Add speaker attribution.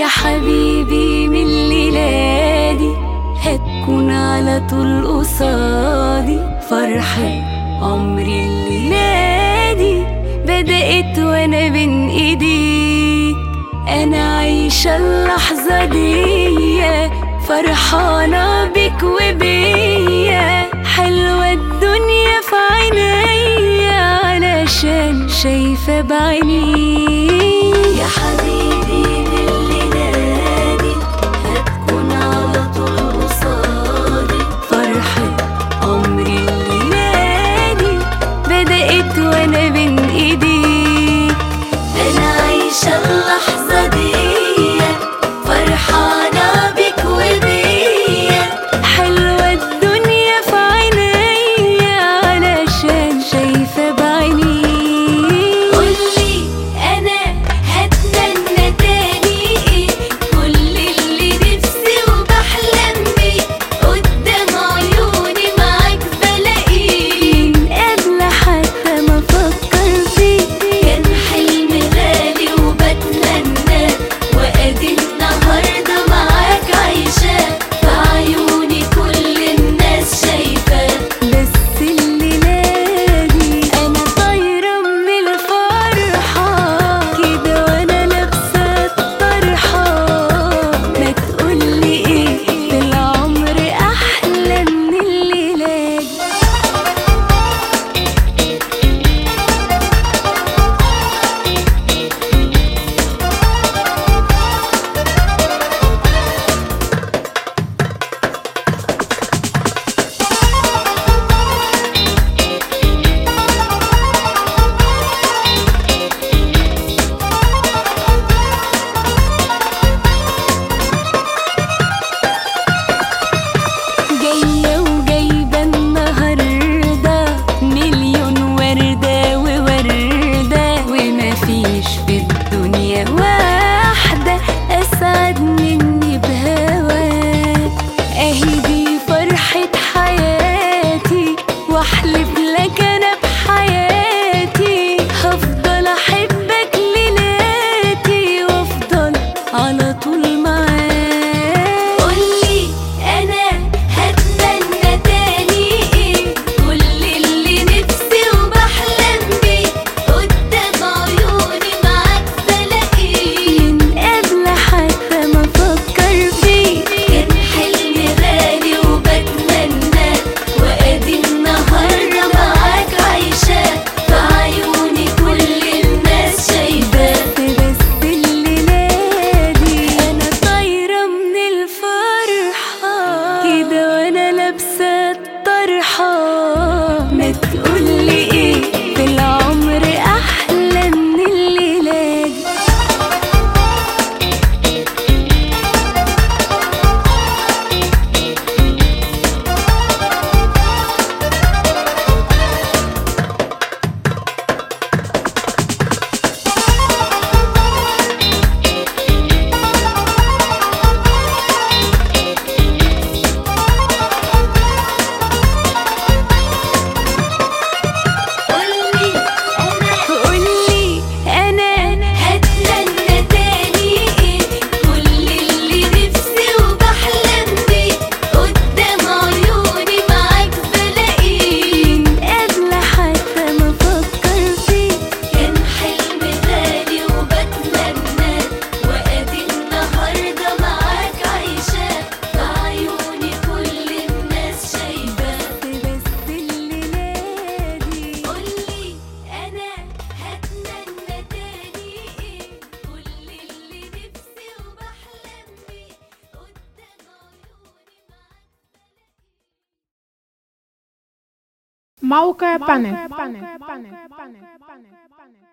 Speaker 1: يا حبيبي من ليلادي هتكون على طول قصادي فرحة عمري الليلادي بدأت وانا بين ايديك انا عايشة اللحظة دي فرحانة بك وبيا حلوة الدنيا في عينيا علشان شايفة بعيني يا حبيبي من ليلادي هتكون على طول قصادي فرحة عمري الليلادي بدأت وانا بين ايديك انا عايشة اللحظة دي فرحانة بك وبيا حلوة الدنيا في عينيا علشان شايفة بعيني قولي انا هتمنى تاني ايه كل اللي نفسي وبحلم بيه قدام عيوني معاك بلاقيه من قبل حتى ما افكر فيه كان حلم غالي وبتمنى وادي النهارده معاك عايشاه في عيوني كل الناس شايفاه بس الليلة دي انا طايرة من الفرحة كده وانا لابسة الطرحة ما تقولي ايه في العمر احلى من الليلة دي جاية وجايبة النهاردة مليون وردة ووردة ومفيش في الدنيا واحدة أسعد مني بهواك أهي دي فرحة حياتي وأحلف لك أنا بحياتي هفضل أحبك ليلاتي وأفضل على طول معاك قولي أنا هتمنى تاني إيه كل اللي نفسي وبحلم بيه قدام عيوني معاك بلاقيه من قبل حتى ما أفكر فيه كان حلم غالي وبتمنى وأدي النهاردة معاك عايشاه في عيوني كل الناس شايفاه بس الليلة دي أنا طايرة من الفرحة كده وأنا لابسة الطرحة ما تقولي إيه في العمر أحلى من الليلة دي قولي أنا قولي أنا هتمنى تاني إيه كل اللي نفسي وبحلم بيه قدام عيوني معاك بلاقيه من قبل حتى ما أفكر فيه كان حلم غالي وبتمنى وأدي النهاردة معاك عايشاه في عيوني كل الناس شايفاه بس الليلة دي قولي أنا هتمنى تاني إيه كل اللي نفسي وبحلم بيه قدام عيوني معاك
Speaker 2: موقع بانل